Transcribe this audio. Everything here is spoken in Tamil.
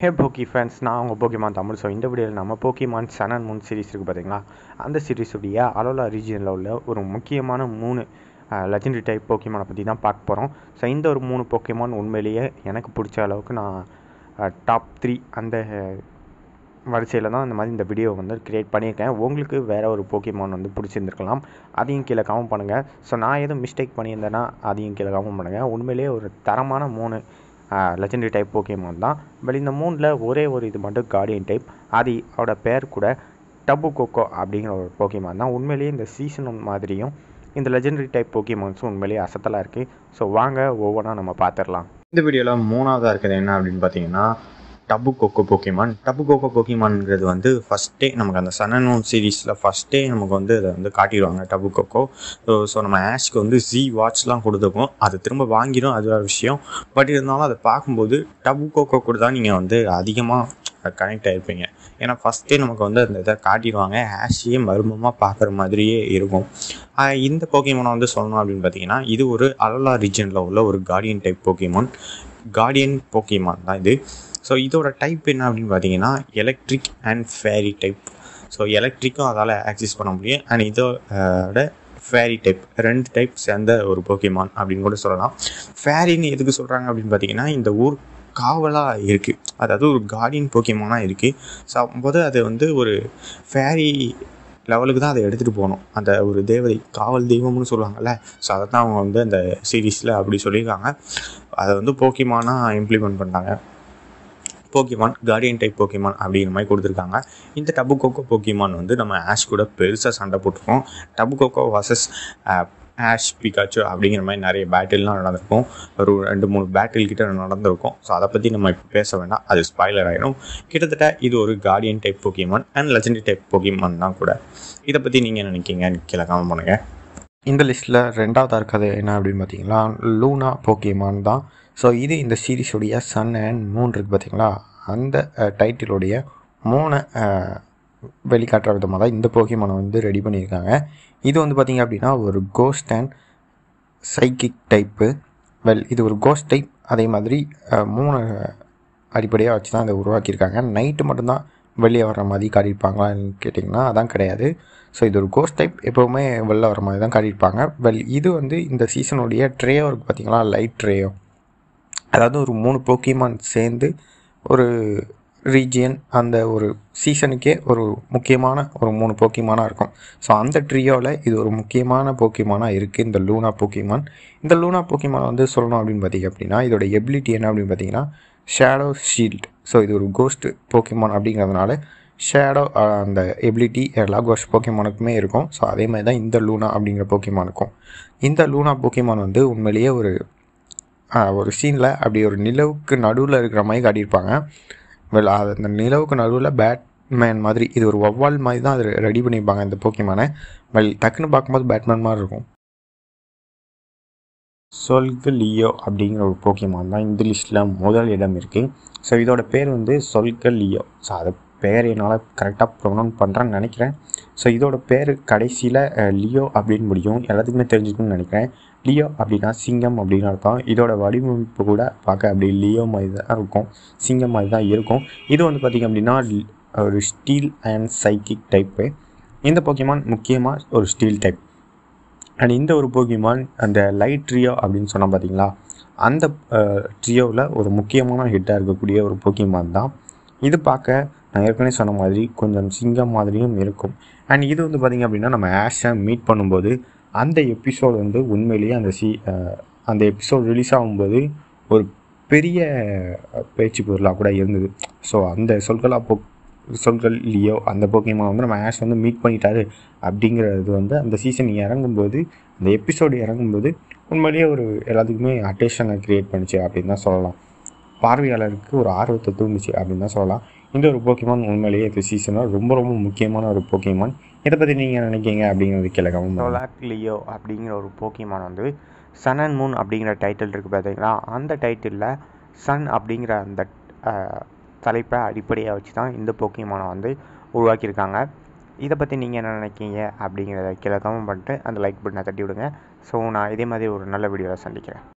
ஹே போக்கி ஃபேன்ஸ் நான் உங்கள் போக்கிமான் தமிழ் ஸோ இந்த வீடியோவில் நம்ம Pokemon Sun and Moon series இருக்குது பார்த்தீங்களா அந்த சீரிஸுடைய அலோலா ரீஜியனில் உள்ள ஒரு முக்கியமான மூணு லெஜெண்டரி டைப் போக்கிமானை பற்றி தான் பார்க்க போகிறோம் ஸோ இந்த ஒரு மூணு போக்கிமான் உண்மையிலேயே எனக்கு பிடிச்ச அளவுக்கு நான் டாப் த்ரீ அந்த வரிசையில் தான் இந்த மாதிரி இந்த வீடியோ வந்து க்ரியேட் பண்ணியிருக்கேன் உங்களுக்கு வேறு ஒரு போக்கிமான் வந்து பிடிச்சிருந்துருக்கலாம் அதையும் கீழே கமெண்ட் பண்ணுங்கள் ஸோ நான் எதுவும் மிஸ்டேக் பண்ணியிருந்தேன்னா அதையும் கீழே கமெண்ட் பண்ணுங்கள் உண்மையிலேயே ஒரு தரமான மூணு லெஜெண்டரி டைப் போக்கிமான் தான் பட் இந்த மூணில் ஒரே ஒரு இது மட்டும் கார்டியன் டைப் அது அவரோட பேர் கூட டபு கோகோ அப்படிங்கிற ஒரு போக்கிமான் தான் உண்மையிலேயே இந்த சீசன் மாதிரியும் இந்த லெஜெண்டரி டைப் போக்கிமான்ஸும் உண்மையிலேயே அசத்தலாக இருக்குது ஸோ வாங்க ஒவ்வொன்றா நம்ம பார்த்துடலாம் இந்த வீடியோவில் மூணாவதாக இருக்கிறது என்ன அப்படின்னு பார்த்தீங்கன்னா Tapu Koko Pokemon Tapu Koko போக்கிமான்ங்கிறது வந்து ஃபஸ்ட்டே நமக்கு அந்த சனனோன் சீரீஸில் ஃபஸ்ட்டே நமக்கு வந்து அதை வந்து காட்டிடுவாங்க டபு கோகோ ஸோ ஸோ நம்ம ஆஷ்க்கு வந்து ஜி வாட்ச்லாம் கொடுத்துருக்கோம் அது திரும்ப வாங்கிடும் அது ஒரு விஷயம் பட் இருந்தாலும் அதை பார்க்கும்போது டபு கோகோ கூட தான் நீங்கள் வந்து அதிகமாக கனெக்ட் ஆகிருப்பீங்க ஏன்னா ஃபஸ்ட்டே நமக்கு வந்து அந்த இதை காட்டிடுவாங்க ஆஷையே மர்மமாக பார்க்குற மாதிரியே இருக்கும் இந்த போக்கிமானை வந்து சொல்லணும் அப்படின்னு பார்த்தீங்கன்னா இது ஒரு அலலா ரீஜனில் உள்ள ஒரு guardian type Pokemon guardian Pokemon தான் இது ஸோ இதோட டைப் என்ன அப்படின்னு பார்த்தீங்கன்னா electric and fairy type so எலக்ட்ரிக்கும் அதால் ஆக்சஸ் பண்ண முடியும் அண்ட் இதோட ஃபேரி டைப் ரெண்டு டைப் சேர்ந்த ஒரு போக்கிமான் அப்படின்னு கூட சொல்லலாம் ஃபேரின்னு எதுக்கு சொல்கிறாங்க அப்படின்னு பார்த்தீங்கன்னா இந்த ஊர் காவலாக இருக்குது அதாவது ஒரு கார்டியன் போக்கியமானாக இருக்குது ஸோ அப்போது அது வந்து ஒரு ஃபேரி லெவலுக்கு தான் அதை எடுத்துகிட்டு போகணும் அந்த ஒரு தேவதை காவல் தெய்வம்னு சொல்லுவாங்கள்ல ஸோ அதை தான் அவங்க வந்து அந்த சீரீஸில் அப்படி சொல்லியிருக்காங்க அதை வந்து போக்கியமானாக இம்ப்ளிமெண்ட் பண்ணாங்க போக்கிமான் கார்டியன் டைப் போக்கிமான் அப்படிங்கிற மாதிரி கொடுத்துருக்காங்க இந்த டபு கோகோ போக்கிமான் வந்து நம்ம ஆஷ் கூட பெருசாக சண்டை போட்டிருக்கோம் Tapu Koko versus Ash Pikachu அப்படிங்கிற மாதிரி நிறைய பேட்டில்லாம் நடந்திருக்கும் ஒரு ரெண்டு மூணு பேட்டில் கிட்ட நடந்திருக்கும் ஸோ அதை பற்றி நம்ம இப்போ பேச வேண்டாம் அது ஸ்பாய்லர் ஆகிடும் கிட்டத்தட்ட இது ஒரு guardian type Pokemon and legendary type Pokemon தான் கூட இதை பற்றி நீங்கள் நினைக்கிங்க கீழே கமெண்ட் பண்ணுங்கள் இந்த லிஸ்ட்டில் ரெண்டாவதாக இருக்கிறது என்ன அப்படின்னு பார்த்தீங்களா லூனா போக்கிமான் தான் ஸோ இது இந்த சீரீஸுடைய சன் அண்ட் மூன் இருக்குது பார்த்தீங்களா அந்த டைட்டிலுடைய மூணு வெளிக்காட்டுற விதமாக தான் இந்த போக்கிமானை வந்து ரெடி பண்ணியிருக்காங்க இது வந்து பார்த்திங்க அப்படின்னா ஒரு ghost and psychic type well இது ஒரு கோஸ்ட் டைப் அதே மாதிரி மூணு அடிப்படையாக வச்சு தான் இதை உருவாக்கியிருக்காங்க நைட்டு மட்டும்தான் வெளியே வர்ற மாதிரி காட்டியிருப்பாங்களான்னு கேட்டிங்கன்னா அதான் கிடையாது ஸோ இது ஒரு கோஸ்ட் டைப் எப்போவுமே வெளில வர மாதிரி தான் காட்டியிருப்பாங்க வெல் இது வந்து இந்த சீசனுடைய ட்ரேயோ இருக்குது பார்த்தீங்களா லைட் ட்ரேயோ அதாவது ஒரு மூணு போக்கிமான் சேர்ந்து ஒரு ரீஜியன் அந்த ஒரு சீசனுக்கே ஒரு முக்கியமான ஒரு மூணு போக்கிமானாக இருக்கும் ஸோ அந்த ட்ரியோவில் இது ஒரு முக்கியமான போக்கிமானாக இருக்குது இந்த லூனா போக்கிமான் இந்த லூனா போக்கிமான் வந்து சொல்லணும் அப்படின்னு பார்த்தீங்க அப்படின்னா இதோட எபிலிட்டி என்ன அப்படின்னு பார்த்தீங்கன்னா ஷேடோ ஷீல்ட் ஸோ இது ஒரு கோஸ்ட் போக்கிமான் அப்படிங்கிறதுனால ஷேடோ அந்த எபிலிட்டி எல்லா கோஸ்ட் போக்கிமானுக்குமே இருக்கும் ஸோ அதே மாதிரி தான் இந்த லூனா அப்படிங்கிற போக்கிமானுக்கும் இந்த லூனா போக்கிமான் வந்து உண்மையிலேயே ஒரு ஒரு சீனில் அப்படி ஒரு நிலவுக்கு நடுவில் இருக்கிற மாதிரி காட்டியிருப்பாங்க வெல் அது அந்த நிலவுக்கு நடுவில் பேட்மேன் மாதிரி இது ஒரு வவ்வால் மாதிரி தான் அது ரெடி பண்ணியிருப்பாங்க இந்த போக்கிமானை வெல் டக்குன்னு பார்க்கும்போது பேட்மேன் மாதிரி இருக்கும் சொல்கு லியோ அப்படிங்கிற ஒரு போக்கிமான் தான் இந்த லிஸ்ட்டில் முதல் இடம் இருக்குது ஸோ இதோட பேர் வந்து சொல்க லியோ ஸோ அது பேர் என்னால் கரெக்டாக ப்ரொனவுன் பண்ணுறேன்னு நினைக்கிறேன் ஸோ இதோட பேர் கடைசியில் லியோ அப்படின்னு முடியும் எல்லாத்துக்குமே தெரிஞ்சுக்கணும்னு நினைக்கிறேன் லியோ அப்படின்னா சிங்கம் அப்படின்னு அர்த்தம் இதோட வடிவமைப்பு கூட பார்க்க அப்படி லியோ மாதிரி தான் இருக்கும் சிங்கம் மாதிரி தான் இருக்கும் இது வந்து பார்த்திங்க அப்படின்னா ஒரு ஸ்டீல் அண்ட் சைக்கிக் டைப்பு இந்த போக்கிமான் முக்கியமாக ஒரு ஸ்டீல் டைப் அண்ட் இந்த ஒரு போக்கிமான் அந்த லைட் ட்ரியோ அப்படின்னு சொன்னால் பார்த்தீங்களா அந்த ட்ரியோவில் ஒரு முக்கியமான ஹிட்டாக இருக்கக்கூடிய ஒரு போக்கிமான் தான் இது பார்க்க நான் ஏற்கனவே சொன்ன மாதிரி கொஞ்சம் சிங்கம் மாதிரியும் இருக்கும் அண்ட் இது வந்து பார்த்திங்க அப்படின்னா நம்ம ஆஷை மீட் பண்ணும்போது அந்த எபிசோடு வந்து உண்மையிலேயே அந்த சி அந்த எபிசோட் ரிலீஸ் ஆகும்போது ஒரு பெரிய பேச்சு பொருளாக கூட இருந்தது ஸோ அந்த சொற்களா போ சொற்கள் இல்லையோ அந்த போக்கியமாக வந்து நம்ம ஆஷ் வந்து மீட் பண்ணிட்டாரு அப்படிங்கிறது வந்து அந்த சீசன் இறங்கும்போது அந்த எபிசோடு இறங்கும்போது உண்மையிலேயே ஒரு எல்லாத்துக்குமே அட்டேஷனை க்ரியேட் பண்ணிச்சு அப்படின்னு தான் சொல்லலாம் பார்வையாளருக்கு ஒரு ஆர்வத்தை தூண்டுச்சு அப்படின்னு தான் சொல்லலாம் இந்த ஒரு போக்கிமான் உண்மையிலேயே இந்த சீசனில் ரொம்ப ரொம்ப முக்கியமான ஒரு போக்கிமான் இதை பற்றி நீங்கள் நினைக்கிங்க அப்படிங்கிறது கிழக்கம் சோலாக் லியோ அப்படிங்கிற ஒரு போக்கிமான் வந்து சன் அண்ட் மூன் அப்படிங்கிற டைட்டில் இருக்குது பார்த்தீங்களா அந்த டைட்டிலில் சன் அப்படிங்கிற அந்த தலைப்பை அடிப்படையாக வச்சு தான் இந்த போக்கிமானை வந்து உருவாக்கியிருக்காங்க இதை பற்றி நீங்கள் என்ன நினைக்கிங்க அப்படிங்கிறத கீழே கமெண்ட் பண்ணிட்டு அந்த லைக் பட்டனை தட்டி விடுங்க ஸோ நான் இதே மாதிரி ஒரு நல்ல வீடியோவில் சந்திக்கிறேன்